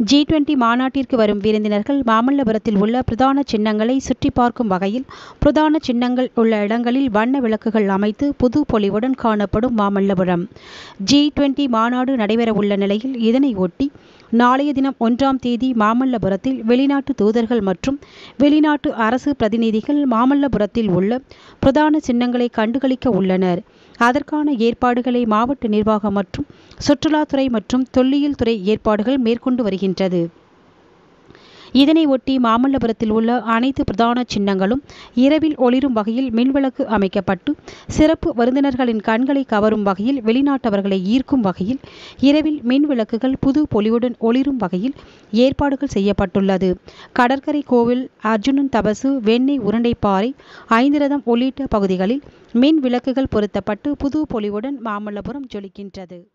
G twenty மாநாட்டிற்கு வரும் விருந்தினர்கள் மாமல்லபுரத்தில் உள்ள பிரதான சின்னங்களை சுற்றி பார்க்கும் வகையில் பிரதான சின்னங்கள் உள்ள இடங்களில் வண்ண விளக்குகள் அமைத்து புது பொலிவுடன் காணப்படும் மாமல்லபுரம் ஜி டுவெண்டி மாநாடு நடைபெறவுள்ள நிலையில் இதனை ஒட்டி நாளைய தினம் ஒன்றாம் தேதி மாமல்லபுரத்தில் வெளிநாட்டு தூதர்கள் மற்றும் வெளிநாட்டு அரசு பிரதிநிதிகள் மாமல்லபுரத்தில் உள்ள பிரதான சின்னங்களை கண்டுகளிக்க உள்ளனர் அதற்கான ஏற்பாடுகளை மாவட்ட நிர்வாகம் மற்றும் சுற்றுலாத்துறை மற்றும் தொல்லியல் துறை ஏற்பாடுகள் மேற்கொண்டு வருகின்றது இதனை ஒட்டி மாமல்லபுரத்தில் உள்ள அனைத்து பிரதான சின்னங்களும் இரவில் ஒளிரும் வகையில் மின்விளக்கு அமைக்கப்பட்டு சிறப்பு விருந்தினர்களின் கண்களை கவரும் வகையில் வெளிநாட்டவர்களை ஈர்க்கும் வகையில் இரவில் மின் விளக்குகள் புது பொலிவுடன் ஒளிரும் வகையில் ஏற்பாடுகள் செய்யப்பட்டுள்ளது கடற்கரை கோவில் அர்ஜுனன் தபசு வெண்ணெய் உருண்டைப்பாறை ஐந்து ரதம் உள்ளிட்ட பகுதிகளில் மின் விளக்குகள் பொருத்தப்பட்டு புது பொலிவுடன் மாமல்லபுரம் ஜொலிக்கின்றது